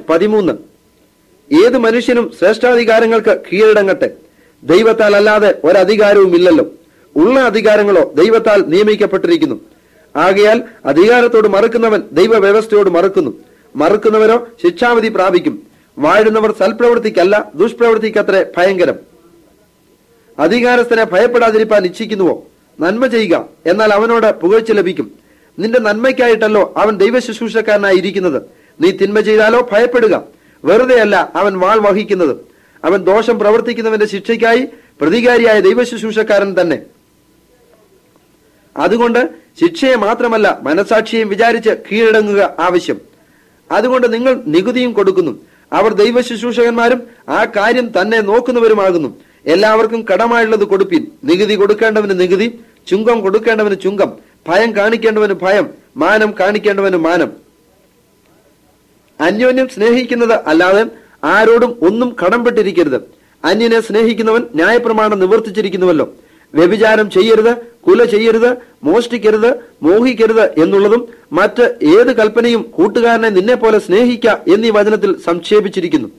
പതിമൂന്ന് ഏത് മനുഷ്യനും ശ്രേഷ്ഠാധികാരങ്ങൾക്ക് കീഴടങ്ങട്ടെ ദൈവത്താൽ അല്ലാതെ ഒരധികാരവും ഇല്ലല്ലോ ഉള്ള അധികാരങ്ങളോ ദൈവത്താൽ നിയമിക്കപ്പെട്ടിരിക്കുന്നു ആകയാൽ അധികാരത്തോട് മറുക്കുന്നവൻ ദൈവവ്യവസ്ഥയോട് മറുക്കുന്നു മറുക്കുന്നവരോ ശിക്ഷാവിധി പ്രാപിക്കും വാഴുന്നവർ സൽപ്രവൃത്തിക്കല്ല ദുഷ്പ്രവൃത്തിക്കത്രേ ഭയങ്കരം അധികാരസ്ഥനെ ഭയപ്പെടാതിരിപ്പാൻ ഇച്ഛിക്കുന്നുവോ നന്മ ചെയ്യുക എന്നാൽ അവനോട് പുകഴ്ച ലഭിക്കും നിന്റെ നന്മയ്ക്കായിട്ടല്ലോ അവൻ ദൈവ ശുശ്രൂഷക്കാരനായി ഇരിക്കുന്നത് നീ തിന്മ ചെയ്താലോ ഭയപ്പെടുക വെറുതെയല്ല അവൻ വാൾ വഹിക്കുന്നത് അവൻ ദോഷം പ്രവർത്തിക്കുന്നവന്റെ ശിക്ഷയ്ക്കായി പ്രതികാരിയായ ദൈവ ശുശ്രൂഷക്കാരൻ തന്നെ അതുകൊണ്ട് ശിക്ഷയെ മാത്രമല്ല മനസാക്ഷിയെയും വിചാരിച്ച് കീഴടങ്ങുക ആവശ്യം അതുകൊണ്ട് നിങ്ങൾ നികുതിയും കൊടുക്കുന്നു അവർ ദൈവ ശുശ്രൂഷകന്മാരും ആ കാര്യം തന്നെ നോക്കുന്നവരുമാകുന്നു എല്ലാവർക്കും കടമായുള്ളത് കൊടുപ്പിൻ നികുതി കൊടുക്കേണ്ടവന് നികുതി ചുങ്കം കൊടുക്കേണ്ടവന് ചുങ്കം ഭയം കാണിക്കേണ്ടവന് ഭയം മാനം കാണിക്കേണ്ടവന് മാനം അന്യോന്യം സ്നേഹിക്കുന്നത് അല്ലാതെ ആരോടും ഒന്നും കടംപെട്ടിരിക്കരുത് അന്യനെ സ്നേഹിക്കുന്നവൻ ന്യായപ്രമാണം നിവർത്തിച്ചിരിക്കുന്നുവല്ലോ വ്യഭിചാരം ചെയ്യരുത് കുല ചെയ്യരുത് മോഷ്ടിക്കരുത് മോഹിക്കരുത് എന്നുള്ളതും മറ്റ് ഏത് കൽപ്പനയും കൂട്ടുകാരനെ നിന്നെ പോലെ സ്നേഹിക്ക എന്നീ വചനത്തിൽ സംക്ഷേപിച്ചിരിക്കുന്നു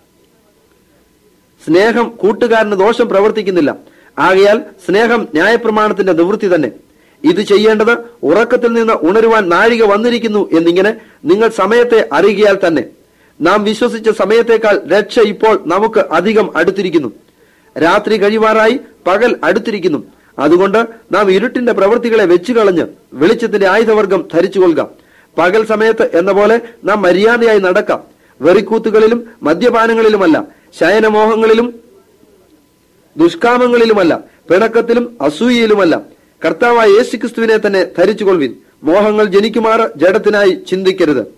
സ്നേഹം കൂട്ടുകാരന് ദോഷം പ്രവർത്തിക്കുന്നില്ല ആകയാൽ സ്നേഹം ന്യായപ്രമാണത്തിന്റെ നിവൃത്തി തന്നെ ഇത് ചെയ്യേണ്ടത് ഉറക്കത്തിൽ നിന്ന് ഉണരുവാൻ നാഴിക വന്നിരിക്കുന്നു എന്നിങ്ങനെ നിങ്ങൾ സമയത്തെ അറിയിയാൽ തന്നെ നാം വിശ്വസിച്ച സമയത്തേക്കാൾ രക്ഷ ഇപ്പോൾ നമുക്ക് അധികം അടുത്തിരിക്കുന്നു രാത്രി കഴിവാറായി പകൽ അടുത്തിരിക്കുന്നു അതുകൊണ്ട് നാം ഇരുട്ടിന്റെ പ്രവൃത്തികളെ വെച്ചു കളഞ്ഞ് വെളിച്ചത്തിന്റെ ആയുധവർഗം ധരിച്ചുകൊള്ളുക പകൽ സമയത്ത് എന്ന പോലെ നാം മര്യാദയായി നടക്കാം വെറിക്കൂത്തുകളിലും മദ്യപാനങ്ങളിലുമല്ല ശയനമോഹങ്ങളിലും ദുഷ്കാമങ്ങളിലുമല്ല പിണക്കത്തിലും അസൂയയിലുമല്ല കർത്താവായ യേശുക്രിസ്തുവിനെ തന്നെ ധരിച്ചുകൊള്ളുവിൻ മോഹങ്ങൾ ജനിക്കുമാറ് ജഡത്തിനായി ചിന്തിക്കരുത്